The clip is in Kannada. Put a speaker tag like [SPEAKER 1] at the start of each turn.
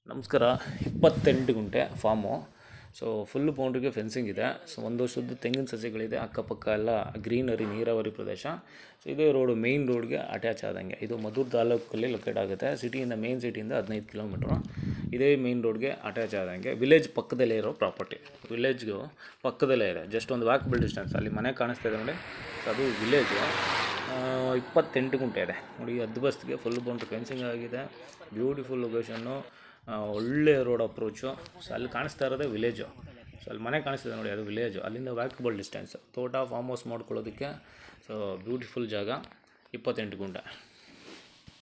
[SPEAKER 1] ನಮಸ್ಕಾರ ಇಪ್ಪತ್ತೆಂಟು ಗುಂಟೆ ಫಾರ್ಮು ಸೊ ಫುಲ್ ಬೌಂಡ್ರಿಗೆ ಫೆನ್ಸಿಂಗ್ ಇದೆ ಸೊ ಒಂದು ವರ್ಷದ್ದು ತೆಂಗಿನ ಸಸಿಗಳಿದೆ ಅಕ್ಕಪಕ್ಕ ಎಲ್ಲ ಗ್ರೀನರಿ ನೀರಾವರಿ ಪ್ರದೇಶ ಸೊ ಇದೇ ರೋಡು ಮೇಯ್ನ್ ರೋಡ್ಗೆ ಅಟ್ಯಾಚ್ ಆದಂಗೆ ಇದು ಮಧುರ್ ತಾಲೂಕಲ್ಲಿ ಲೊಕೇಟ್ ಆಗುತ್ತೆ ಸಿಟಿಯಿಂದ ಮೇನ್ ಸಿಟಿಯಿಂದ ಹದಿನೈದು ಕಿಲೋಮೀಟ್ರು ಇದೇ ಮೇಯ್ನ್ ರೋಡ್ಗೆ ಅಟ್ಯಾಚ್ ಆದಂಗೆ ವಿಲೇಜ್ ಪಕ್ಕದಲ್ಲೇ ಇರೋ ಪ್ರಾಪರ್ಟಿ ವಿಲೇಜ್ಗೂ ಪಕ್ಕದಲ್ಲೇ ಇದೆ ಜಸ್ಟ್ ಒಂದು ವಾಕಬಲ್ ಡಿಸ್ಟೆನ್ಸ್ ಅಲ್ಲಿ ಮನೆ ಕಾಣಿಸ್ತಾ ಇದೆ ನೋಡಿ ಸೊ ಅದು ವಿಲೇಜು ಇಪ್ಪತ್ತೆಂಟು ಗುಂಟೆ ಇದೆ ನೋಡಿ ಹದ್ದು ಬಸ್ಗೆ ಫುಲ್ ಬೌಂಡ್ರಿ ಫೆನ್ಸಿಂಗ್ ಆಗಿದೆ ಬ್ಯೂಟಿಫುಲ್ ಲೊಕೇಶನ್ನು ಒಳ್ಳೆ ರೋಡ್ ಅಪ್ರೋಚು ಸೊ ಅಲ್ಲಿ ಕಾಣಿಸ್ತಾ ಇರೋದೇ ವಿಲೇಜು ಸೊ ಅಲ್ಲಿ ಮನೆ ಕಾಣಿಸ್ತಿದೆ ನೋಡಿ ಅದು ವಿಲೇಜು ಅಲ್ಲಿಂದ ವ್ಯಾಕಬಲ್ ಡಿಸ್ಟೆನ್ಸ್ ತೋಟ ಫಾರ್ಮ್ ಹೌಸ್ ಮಾಡ್ಕೊಳ್ಳೋದಕ್ಕೆ ಸೊ ಬ್ಯೂಟಿಫುಲ್ ಜಾಗ ಇಪ್ಪತ್ತೆಂಟು ಗುಂಟೆ